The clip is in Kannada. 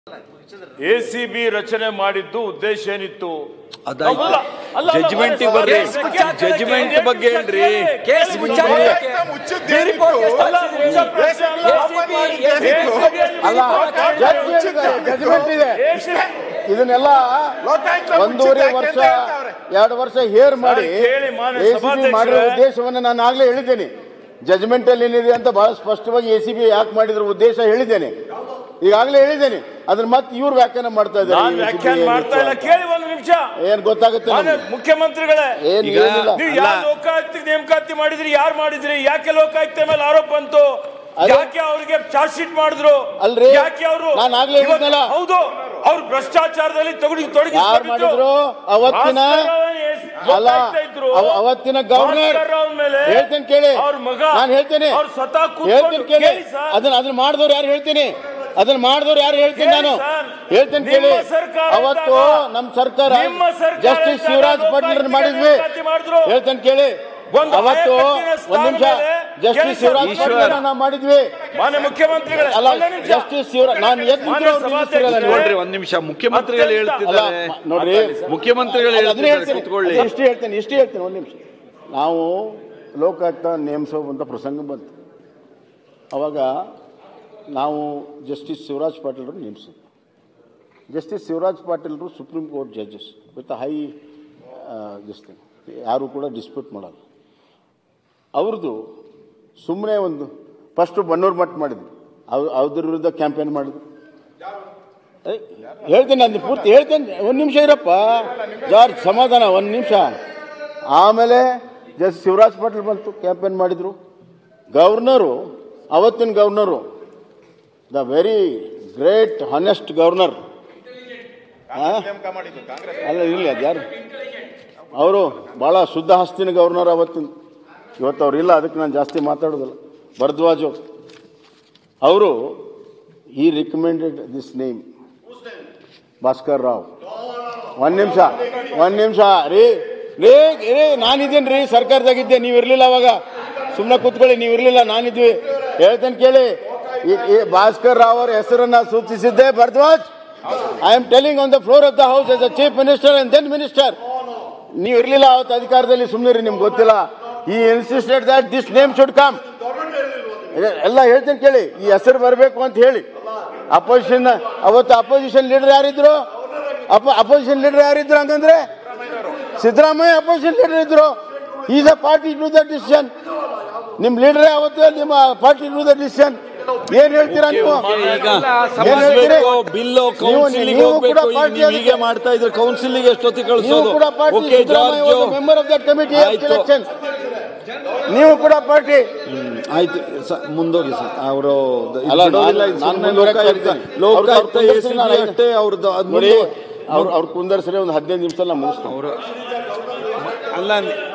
ಎ ಸಿ ಬಿ ರಚನೆ ಮಾಡಿದ್ದು ಉದ್ದೇಶ ಏನಿತ್ತು ಅದಾಯ್ತು ಅಲ್ಲ, ಅಲ್ಲ, ಅಲ್ಲ, ಜಡ್ಜ್ಮೆಂಟ್ ಅಲ್ಲ, ಬರ್ರಿ ಕೇಸ್ ಮುಚ್ಚಾಕಕ್ಕೆ ಜಡ್ಜ್ಮೆಂಟ್ ಏನ್ ಬಗ್ಗೆ ಮುಚ್ಚಾಕಕ್ಕೆ? ಹೇಳ್ರಿ ಕೇಸ್ ಮುಚ್ಚಾಕಕ್ಕೆ ಅಲ್ಲ, ಮುಚ್ಚ ಪ್ರಶ್ನೆ ಅಲ್ಲ. ಜಜ್ಮೆಂಟ್ ಇದೆ ಇದನ್ನೆಲ್ಲ ಲೋಕಾಯುಕ್ತ ಒಂದೂವರೆ ಮುಚ್ಚಿದ್ದು ವರ್ಷ ಯಾಕೆ ಅಂತ ಹೇಳ್ತಾವ್ರೆ. ಎರಡು ವರ್ಷ ಹೇರ್ ಮಾಡಿ ಕೇಳಿ ಮಾನ್ಯ ಎ ಸಿ ಬಿ ಸಭಾಧ್ಯಕ್ಷರೇ. ಮಾಡಿರೋ ಉದ್ದೇಶವನ್ನು ನಾನು ಆಗ್ಲೇ ಹೇಳಿದ್ದೇನೆ ಜಜ್ಮೆಂಟ್ ಅಲ್ಲಿ ಏನಿದೆ ಅಂತ ಬಹಳ ಸ್ಪಷ್ಟವಾಗಿ ಎ ಸಿ ಬಿ ಯಾಕೆ ಮಾಡಿದ್ರ ಉದ್ದೇಶ ಹೇಳಿದ್ದೇನೆ ಈಗಾಗಲೇ ಹೇಳಿದ್ದೇನೆ ಅದನ್ನ ಮತ್ತೆ ಇವ್ರು ವ್ಯಾಖ್ಯಾನ ಮಾಡ್ತಾ ನಾನು ಇದ್ದಾರೆ ವ್ಯಾಖ್ಯಾನ ಮಾಡ್ತಾ ಇಲ್ಲ ಕೇಳಿ ಒಂದು ನಿಮಿಷ ಏನ್ ಗೊತ್ತಾಗುತ್ತೆ ಮಾನ್ಯ ನಮ್ಗೆ? ಮುಖ್ಯಮಂತ್ರಿಗಳೇ ಏನ್ ಈಗ- ಏನಿಲ್ಲ ನೀವು ಅಲ್ಲ. ಯಾರು ಲೋಕಾಯುಕ್ತ ನೇಮಕಾತಿ ಮಾಡಿದ್ರಿ ಯಾರು ಮಾಡಿದ್ರಿ ಯಾಕೆ ಲೋಕಾಯುಕ್ತ ಮೇಲೆ ಆರೋಪ ಬಂತು ಅದೇ- ಯಾಕೆ ಅವ್ರಿಗೆ ಚಾರ್ಜ್ ಶೀಟ್ ಮಾಡಿದ್ರು ಅಲ್ರಿ, ಯಾಕೆ ಅವರು ನಾನ್ ಆಗ್ಲೇ ಹೇಳಿದ್ನಲ್ಲ. ಹೌದು ಅವ್ರು ಭ್ರಷ್ಟಾಚಾರದಲ್ಲಿ ತೊಡಗಿ ತೊಡಗಿ ಯಾರು ಮಾಡಿದ್ರು ಅವತ್ತಿನ ಅಲ್ಲ ಅವ- ಅವತ್ತಿನ ಗವರ್ನರ್ ಹೇಳ್ತೇನೆ ಕೇಳಿ ಅವ್ರ ಮಗ ನಾನು ಹೇಳ್ತೇನೆ ಅವ್ರು ಸ್ವತಃ ಕೂತ್ಕೊಂಡು ಹೇಳ್ತೇನೆ ಕೇಳಿ ಕೇಳಿ ಸರ್. ಅದನ್ನ ಅದನ್ನ ಮಾಡಿದವ್ರು ಯಾರು ಹೇಳ್ತೀನಿ ಅದನ್ನ ಮಾಡಿದವ್ರು ಯಾರು ಹೇಳ್ತೀನಿ ಕೇಳಿ ನಾನು ಸರ್. ಹೇಳ್ತೇನೆ ನಿಮ್ಮ ಕೇಳಿ ಸರ್ಕಾರ ಅವತ್ತು ಇದ್ದಾಗ ನಮ್ಮ ಸರ್ಕಾರ ನಿಮ್ಮ ಸರ್ಕಾರ ಜಸ್ಟಿಸ್ ಇದ್ದಾಗ ಶಿವರಾಜ್ ಪಾಟೀಲ್ ಲೋಕಾಯುಕ್ತ ಮಾಡಿದ್ವಿ ನೇಮಕಾತಿ ಮಾಡಿದ್ರು. ಹೇಳ್ತೇನೆ ಕೇಳಿ ಒಂದು ಅವತ್ತು ಆಯಕಟ್ಟಿನ ಒಂದ್ ನಿಮಿಷ ಸ್ಥಾನ ಮೇಲೆ ಜಸ್ಟಿಸ್ ಕೆಲಸ ಶಿವರಾಜ್ ಈಶ್ವರ್. ಪಾಟೀಲ್ ನಾವು ಮಾಡಿದ್ವಿ ಮಾನ್ಯ ಮುಖ್ಯಮಂತ್ರಿಗಳೇ ಅಲ್ಲ ಒಂದೇ ನಿಮಿಷ. ಜಸ್ಟಿಸ್ ಶಿವರಾಜ್ ನಾನು ಎದ್ದು ಮಾನ್ಯ ನಿಂತ್ರೆ ಅವ್ರು ನಿಲ್ಲಿಸ್ತಿರಲ್ಲ ಸಭಾಧ್ಯಕ್ಷರೇ. ನೀವು. ನೋಡ್ರಿ ಒಂದ್ ನಿಮಿಷ ಮುಖ್ಯಮಂತ್ರಿಗಳು ಅತ್ಯಂತ- ಹೇಳ್ತಿದ್ದಾರೆ ಅಲ್ಲ, ನೋಡ್ರಿ ಮುಖ್ಯಮಂತ್ರಿಗಳು ಅದನ್ನ ಹೇಳ್ತಿದ್ದಾರೆ ಹೇಳ್ತೀನಿ. ಕೂತ್ಕೊಳ್ಳಿ ಅದು ಇಷ್ಟು ಹೇಳ್ತೇನೆ ಇಷ್ಟು ಹೇಳ್ತೇನೆ ಒಂದು ನಿಮಿಷ ನಾವು ಲೋಕಾಯುಕ್ತ ನೇಮಿಸುವಂಥ ಪ್ರಸಂಗ ಬಂತು ಅವಾಗ ನಾವು ಜಸ್ಟಿಸ್ ಶಿವರಾಜ್ ಪಾಟೀಲ್ರು ನೇಮಿಸಿದ್ವಿ ಜಸ್ಟಿಸ್ ಶಿವರಾಜ್ ಪಾಟೀಲ್ರು supreme court judges with high this thing ಯಾರು ಕೂಡ ಡಿಸ್ಪ್ಯೂಟ್ ಮಾಡಲ್ಲ ಅವ್ರದ್ದು ಸುಮ್ಮನೆ ಒಂದು ಫಸ್ಟು ಬನ್ನೂರು ಮಠ ಮಾಡಿದ್ರು ಅವ್ ಅದ್ರ ವಿರುದ್ಧ ಕ್ಯಾಂಪೇನ್ ಮಾಡಿದ್ರು ಏ, ಹೇಳ್ತೇನೆ ನಾನು ಪೂರ್ತಿ ಹೇಳ್ತೇನೆ ಒಂದು ನಿಮಿಷ ಇರಪ್ಪ ಜಾರ್ಜ್ ಸಮಾಧಾನ ಒಂದು ನಿಮಿಷ ಆಮೇಲೆ ಜಸ್ ಶಿವರಾಜ್ ಪಾಟೀಲ್ ಬಂತು ಕ್ಯಾಂಪೇನ್ ಮಾಡಿದರು ಗವರ್ನರು ಅವತ್ತಿನ governor the very great honest governor ನೇಮಕ ಮಾಡಿದ್ದು ಕಾಂಗ್ರೆಸ್ ಅಲ್ಲ ಇರಲಿ ಅದು ಯಾರು ಅವರು ಭಾಳ ಶುದ್ಧ ಹಸ್ತಿನ ಗವರ್ನರ್ ಅವತ್ತಿನ ಇವತ್ತು ಅವ್ರು ಇಲ್ಲ ಅದಕ್ಕೆ ನಾನು ಜಾಸ್ತಿ ಮಾತಾಡೋದಿಲ್ಲ ಭರದ್ವಾಜು ಅವರು ಈ recommended this name Bhaskar Rao ಒಂದು ನಿಮಿಷ ಒಂದು ನಿಮಿಷ ರೀ ರೀ ರೀ ನಾನಿದ್ದೇನೆ ರೀ ಸರ್ಕಾರದಾಗಿದ್ದೆ ನೀವು ಇರಲಿಲ್ಲ ಅವಾಗ ಸುಮ್ಮನೆ ಕೂತ್ಕೊಳ್ಳಿ ನೀವು ಇರಲಿಲ್ಲ ನಾನಿದ್ವಿ ಹೇಳ್ತೇನೆ ಕೇಳಿ ಈ- ಈ ಭಾಸ್ಕರ್ ರಾವ್ ಅವರ ಹೆಸರನ್ನ ಸೂಚಿಸಿದ್ದೆ Bharadwaj I am telling on the floor of the house as a chief minister and then minister ನೀವು ಇರಲಿಲ್ಲ ಅವತ್ತು ಅಧಿಕಾರದಲ್ಲಿ ಸುಮ್ಮನೆ ರೀ ನಿಮ್ಗೆ ಗೊತ್ತಿಲ್ಲ ಈ insisted that this name should come ಎಲ್ಲ ಹೇಳ್ತೇನೆ ಕೇಳಿ ಈ ಹೆಸರು ಬರಬೇಕು ಅಂತ ಹೇಳಿ ಅಪೋಸಿಷನ್ ಅವತ್ತು ಅಪೋಸಿಷನ್ ಲೀಡರ್ ಯಾರಿದ್ರು ಅಪ ಅಪೋಸಿಷನ್ ಲೀಡರ್ ಯಾರಿದ್ರು ಹಂಗಂದ್ರೆ ಸಿದ್ದರಾಮಯ್ಯ ಅಪೋಸಿಷನ್ ಲೀಡರ್ ಇದ್ರು is a party to the decision ನಿಮ್ ಲೀಡರ್ ಅವತ್ತು ನಿಮ್ಮ ಪಾರ್ಟಿ ಟು ದ ಡಿಸಿಷನ್ ಏನ್ ಹೇಳ್ತೀರಾ ನೀವು ಈಗ ಏನ್ ಹೇಳ್ತೀರಿ? ಬಿಲ್ಲು ನೀವು- ಕೌನ್ಸಿಲಿಗೆ ನೀವು ಕೂಡ ಹೋಗ್ಬೇಕು ಈಗ ಪಾರ್ಟಿ ನೀವು ಹೀಗೆ ಮಾಡ್ತಾ ಇದ್ರೆ ಕೌನ್ಸಿಲಿಗೆ ಎಷ್ಟೊತ್ತಿಗೆ ನೀವು ಕಳಿಸೋದು ಕೂಡ party okay George member of that committee ಆಯ್ತು. ಎಲೆಕ್ಷನ್ ನೀವು ಕೂಡ ಪಾರ್ಟಿ ಆಯ್ತು ಸ- ಮುಂದೋಗಿ ಸರ್ ಅವರು ಅಲ್ಲ, ನಾನು- ನಾನು ಮುಂದುವರೆಕ್ಕೆ ಇರ್ತೀನಿ. ಲೋಕಾಯುಕ್ತ ಅವ್ರು- ಅವ್ರು ಎ ಸಿ ನಾನು ಐದು- ಅಷ್ಟೇ ಅವ್ರದ್ದು ಅದ್ ನೋಡಿ ಮುಂದೆ- ಅವ್ರು ಅವ್ರು ಕುಂದರ್ಸ್ರೆ ಒಂದು ಹದಿನೈದು ನಿಮಿಷ ನಾವು ಮುಗಿಸ್ತೀವಿ ಅವರು ಅಲ್ಲ